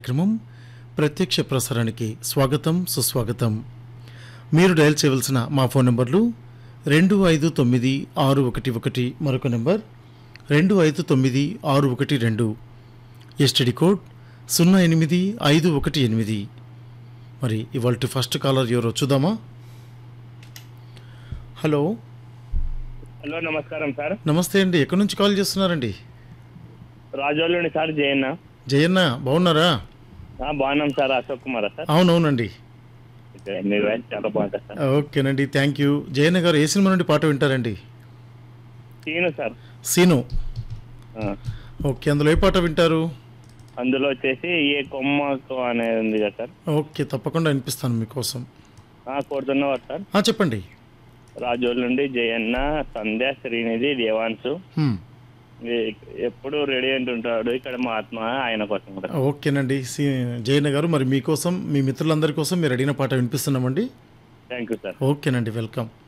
కార్యక్రమం ప్రత్యక్ష ప్రసారానికి స్వాగతం సుస్వాగతం మీరు డయల్ చేయవలసిన మా ఫోన్ నెంబర్లు రెండు ఐదు తొమ్మిది ఆరు ఒకటి ఒకటి మరొక నెంబర్ రెండు ఐదు తొమ్మిది ఆరు ఒకటి రెండు ఎస్టీడీ కోడ్ సున్నా ఎనిమిది ఐదు ఒకటి ఎనిమిది మరి ఇవాళ ఫస్ట్ కాలర్ ఎవరో చూద్దామా హలో హలో నమస్కారం సార్ నమస్తే అండి ఎక్కడి నుంచి కాల్ చేస్తున్నారండి రాజోళ్ళుండి సార్ జయన్న జయన్న బాగున్నారా ఆ, బాగున్నాం సార్ అశోక్ కుమార్ సార్ అవునవునండి ఓకే, మీ వాయిస్ చాలా బాగుంటుంది సార్ ఓకేనండి థ్యాంక్ యూ జయన్న గారు ఏ సినిమా నుండి పాట వింటారండి సీను సార్ సీను ఆ, ఓకే అందులో ఏ పాట వింటారు అందులో వచ్చేసి ఏ కొమ్మకు అనేది ఉంది కదా సార్ ఓకే తప్పకుండా వినిపిస్తాను మీకోసం ఆ, కోరుతున్నవారు సార్ ఆ, చెప్పండి రాజోళ్ళుండి జయన్న సంధ్య శ్రీనిధి దేవాంశు హ్మ్. ఈ- ఎప్పుడు రెడీ అంటుంటాడు ఇక్కడ మా ఆత్మ ఆయన కోసం కూడా ఓకేనండి సి జయన్న గారు మరి మీకోసం మీ మిత్రులందరి కోసం మీరు అడిగిన పాట వినిపిస్తున్నామండి థ్యాంక్ యూ సార్ ఓకేనండి వెల్కమ్